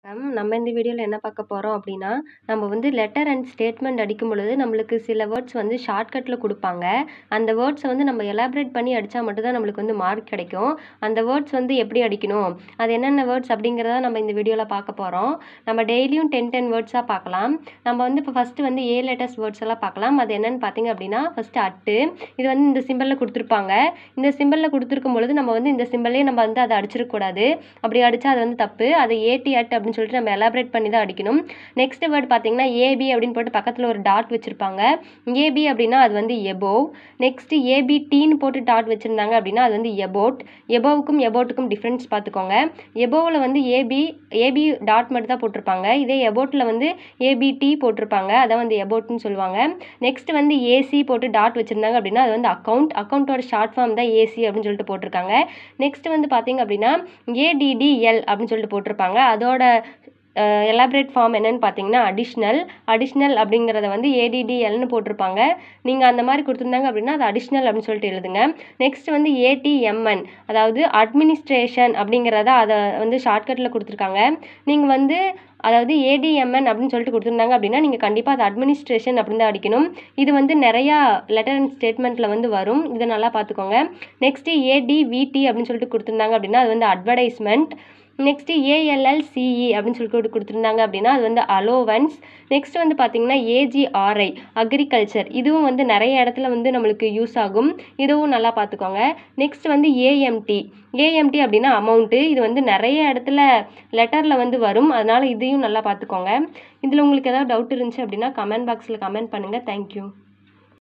வணக்கம் நம்ம இந்த வீடியோவில் என்ன பார்க்க போகிறோம் அப்படின்னா நம்ம வந்து லெட்டர் அண்ட் ஸ்டேட்மெண்ட் அடிக்கும் பொழுது நம்மளுக்கு சில வேர்ட்ஸ் வந்து ஷார்ட்கட்டில் கொடுப்பாங்க அந்த வேர்ட்ஸை வந்து நம்ம எலாபரேட் பண்ணி அடித்தா மட்டும்தான் நம்மளுக்கு வந்து மார்க் கிடைக்கும் அந்த வேர்ட்ஸ் வந்து எப்படி அடிக்கணும் அது என்னென்ன வேர்ட்ஸ் அப்படிங்கிறத நம்ம இந்த வீடியோவில் பார்க்க போகிறோம் நம்ம டெய்லியும் டென் டென் வேர்ட்ஸாக பார்க்கலாம் நம்ம வந்து இப்போ ஃபஸ்ட்டு வந்து ஏ லேட்டஸ்ட் வேர்ட்ஸ் எல்லாம் பார்க்கலாம் அது என்னென்னு பார்த்தீங்க அப்படின்னா ஃபஸ்ட்டு அட்டு இது வந்து இந்த சிம்பிளில் கொடுத்துருப்பாங்க இந்த சிம்பிளில் கொடுத்துருக்கும் பொழுது நம்ம வந்து இந்த சிம்பிளே நம்ம வந்து அதை அடிச்சிருக்கக்கூடாது அப்படி அடித்தா அது வந்து தப்பு அதை ஏடி அட் அப்படின்னு சொல்லிட்டு நம்ம எலாபரேட் பண்ணி தான் அடிக்கணும் நெக்ஸ்ட் வேர்ட் பார்த்தீங்கன்னா ஏபி அப்படின்னு போட்டு பக்கத்தில் ஒரு டாட் வச்சுருப்பாங்க ஏபி அப்படின்னா அது வந்து எபோவ் நெக்ஸ்ட் ஏபி டீன்னு போட்டு டாட் வச்சுருந்தாங்க அப்படின்னா அது வந்து எபோட் எபோவுக்கும் எபோட்டுக்கும் டிஃப்ரென்ஸ் பார்த்துக்கோங்க எபோவில் வந்து ஏபி ஏபி டாட் மட்டும் தான் போட்டிருப்பாங்க இதே எபோட்டில் வந்து ஏபிடி போட்டிருப்பாங்க அதான் வந்து எபோட்னு சொல்லுவாங்க நெக்ஸ்ட் வந்து ஏசி போட்டு டாட் வச்சுருந்தாங்க அப்படின்னா அது வந்து அக்கௌண்ட் அக்கௌண்ட்டோட ஷார்ட் ஃபார்ம் தான் ஏசி அப்படின்னு சொல்லிட்டு போட்டிருக்காங்க நெக்ஸ்ட் வந்து பார்த்தீங்க அப்படின்னா ஏடிடிஎல் அப்படின்னு சொல்லிட்டு போட்டிருப்பாங்க அதோட எலாபரேட் ஃபார்ம் என்னன்னு பார்த்தீங்கன்னா அடிஷ்னல் அடிஷ்னல் அப்படிங்கிறத வந்து ஏடிடிஎல்னு போட்டிருப்பாங்க நீங்கள் அந்த மாதிரி கொடுத்துருந்தாங்க அப்படின்னா அது அடிஷ்னல் அப்படின்னு சொல்லிட்டு எழுதுங்க நெக்ஸ்ட் வந்து ஏடிஎம்என் அதாவது அட்மினிஸ்ட்ரேஷன் அப்படிங்கிறத அதை வந்து ஷார்ட்கட்டில் கொடுத்துருக்காங்க நீங்கள் வந்து அதாவது ஏடிஎம்என் அப்படின்னு சொல்லிட்டு கொடுத்துருந்தாங்க அப்படின்னா நீங்கள் கண்டிப்பாக அது அட்மினிஸ்ட்ரேஷன் அப்படின்னு தான் அடிக்கணும் இது வந்து நிறையா லெட்டர் அண்ட் ஸ்டேட்மெண்ட்டில் வந்து வரும் இதை நல்லா பார்த்துக்கோங்க நெக்ஸ்ட்டு ஏடிவிடி அப்படின்னு சொல்லிட்டு கொடுத்துருந்தாங்க அப்படின்னா அது வந்து அட்வர்டைஸ்மெண்ட் நெக்ஸ்ட்டு ஏஎல்எல்சிஇ அப்படின்னு சொல்லிட்டு கொடுத்துருந்தாங்க அப்படின்னா அது வந்து அலோவன்ஸ் நெக்ஸ்ட் வந்து பார்த்திங்கன்னா ஏஜிஆர்ஐ அக்ரிகல்ச்சர் இதுவும் வந்து நிறைய இடத்துல வந்து நம்மளுக்கு யூஸ் ஆகும் இதுவும் நல்லா பார்த்துக்கோங்க நெக்ஸ்ட் வந்து ஏஎம்டி ஏஎம்டி அப்படின்னா அமௌண்ட்டு இது வந்து நிறைய இடத்துல லெட்டரில் வந்து வரும் அதனால் இதையும் நல்லா பார்த்துக்கோங்க இதில் உங்களுக்கு ஏதாவது டவுட் இருந்துச்சு அப்படின்னா கமெண்ட் பாக்ஸில் கமெண்ட் பண்ணுங்கள் தேங்க்யூ